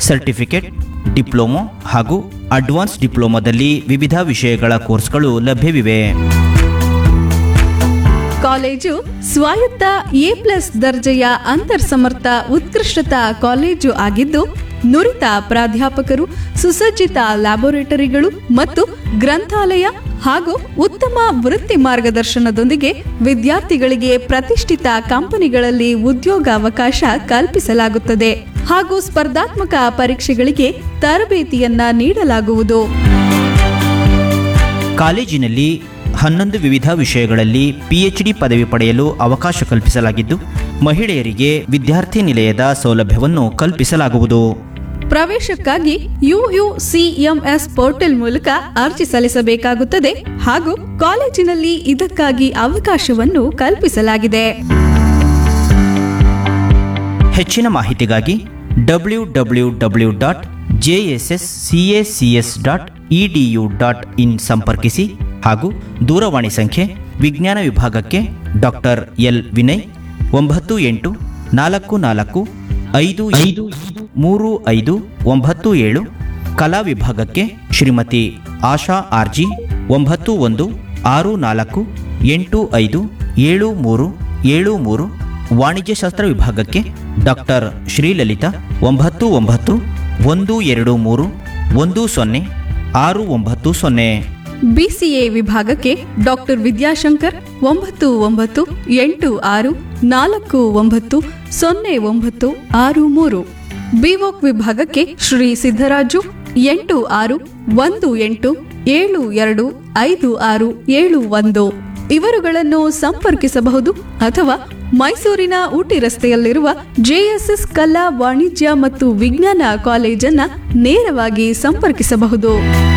certificate diploma ಹಾಗೂ advance ಡಿಪ್ಲೊಮೊದಲ್ಲಿ ವಿವಿಧ ವಿಷಯಗಳ ಕೋರ್ಸ್ಗಳು ಲಭ್ಯವಿವೆ ಕಾಲೇಜು ಸ್ವಾಯತ್ತ ಎ ಪ್ಲಸ್ ದರ್ಜೆಯ ಅಂತರ್ಸಮರ್ಥ ಉತ್ಕೃಷ್ಟತಾ ಕಾಲೇಜು ಆಗಿದ್ದು ನುರಿತ ಪ್ರಾಧ್ಯಾಪಕರು ಸುಸಜ್ಜಿತ ಲ್ಯಾಬೊರೇಟರಿಗಳು ಮತ್ತು ಗ್ರಂಥಾಲಯ ಹಾಗೂ ಉತ್ತಮ ವೃತ್ತಿ ಮಾರ್ಗದರ್ಶನದೊಂದಿಗೆ ವಿದ್ಯಾರ್ಥಿಗಳಿಗೆ ಪ್ರತಿಷ್ಠಿತ ಕಂಪನಿಗಳಲ್ಲಿ ಉದ್ಯೋಗಾವಕಾಶ ಕಲ್ಪಿಸಲಾಗುತ್ತದೆ ಹಾಗೂ ಸ್ಪರ್ಧಾತ್ಮಕ ಪರೀಕ್ಷೆಗಳಿಗೆ ತರಬೇತಿಯನ್ನ ನೀಡಲಾಗುವುದು ಕಾಲೇಜಿನಲ್ಲಿ ಹನ್ನೊಂದು ವಿವಿಧ ವಿಷಯಗಳಲ್ಲಿ ಪಿಎಚ್ಡಿ ಪದವಿ ಪಡೆಯಲು ಅವಕಾಶ ಕಲ್ಪಿಸಲಾಗಿದ್ದು ಮಹಿಳೆಯರಿಗೆ ವಿದ್ಯಾರ್ಥಿ ನಿಲಯದ ಸೌಲಭ್ಯವನ್ನು ಕಲ್ಪಿಸಲಾಗುವುದು ಪ್ರವೇಶಕ್ಕಾಗಿ ಯುಯುಸಿಎಂಎಸ್ ಪೋರ್ಟಲ್ ಮೂಲಕ ಅರ್ಜಿ ಸಲ್ಲಿಸಬೇಕಾಗುತ್ತದೆ ಹಾಗೂ ಕಾಲೇಜಿನಲ್ಲಿ ಇದಕ್ಕಾಗಿ ಅವಕಾಶವನ್ನು ಕಲ್ಪಿಸಲಾಗಿದೆ ಹೆಚ್ಚಿನ ಮಾಹಿತಿಗಾಗಿ W W W dot J S S C A C S dot E D U dot in ಸಂಪರ್ಕಿಸಿ ಹಾಗೂ ದೂರವಾಣಿ ಸಂಖ್ಯೆ ವಿಜ್ಞಾನ ವಿಭಾಗಕ್ಕೆ ಡಾಕ್ಟರ್ ಎಲ್ ವಿನಯ್ ಒಂಬತ್ತು ಎಂಟು ನಾಲ್ಕು ನಾಲ್ಕು ಐದು ಐದು ಮೂರು ಐದು ಒಂಬತ್ತು ಏಳು ಕಲಾ ವಿಭಾಗಕ್ಕೆ ಶ್ರೀಮತಿ ಆಶಾ ಆರ್ಜಿ ಒಂಬತ್ತು ಒಂದು ಆರು ನಾಲ್ಕು ಎಂಟು ಐದು ಏಳು ಮೂರು ಏಳು ಮೂರು ವಾಣಿಜ್ಯಶಾಸ್ತ್ರ ವಿಭಾಗಕ್ಕೆ ಡಾಕ್ಟರ್ ಶ್ರೀಲಲಿತಾ ಒಂಬತ್ತು ಒಂಬತ್ತು ಒಂದು ಎರಡು ಮೂರು ಒಂದು ಸೊನ್ನೆ ಆರು ಒಂಬತ್ತು ಸೊನ್ನೆ ಬಿಸಿಎ ವಿಭಾಗಕ್ಕೆ ಡಾಕ್ಟರ್ ವಿದ್ಯಾಶಂಕರ್ ಒಂಬತ್ತು ಒಂಬತ್ತು ಎಂಟು ಆರು ನಾಲ್ಕು ಒಂಬತ್ತು ಸೊನ್ನೆ ಒಂಬತ್ತು ಆರು ಮೂರು ಬಿವೋಕ್ ವಿಭಾಗಕ್ಕೆ ಶ್ರೀ ಸಿದ್ದರಾಜು ಎಂಟು ಆರು ಒಂದು ಎಂಟು ಏಳು ಎರಡು ಐದು ಆರು ಏಳು ಒಂದು ಇವರುಗಳನ್ನು ಸಂಪರ್ಕಿಸಬಹುದು ಅಥವಾ ಮೈಸೂರಿನ ಊಟಿ ರಸ್ತೆಯಲ್ಲಿರುವ ಜೆಎಸ್ಎಸ್ ಕಲಾ ವಾಣಿಜ್ಯ ಮತ್ತು ವಿಜ್ಞಾನ ಕಾಲೇಜನ್ನ ನೇರವಾಗಿ ಸಂಪರ್ಕಿಸಬಹುದು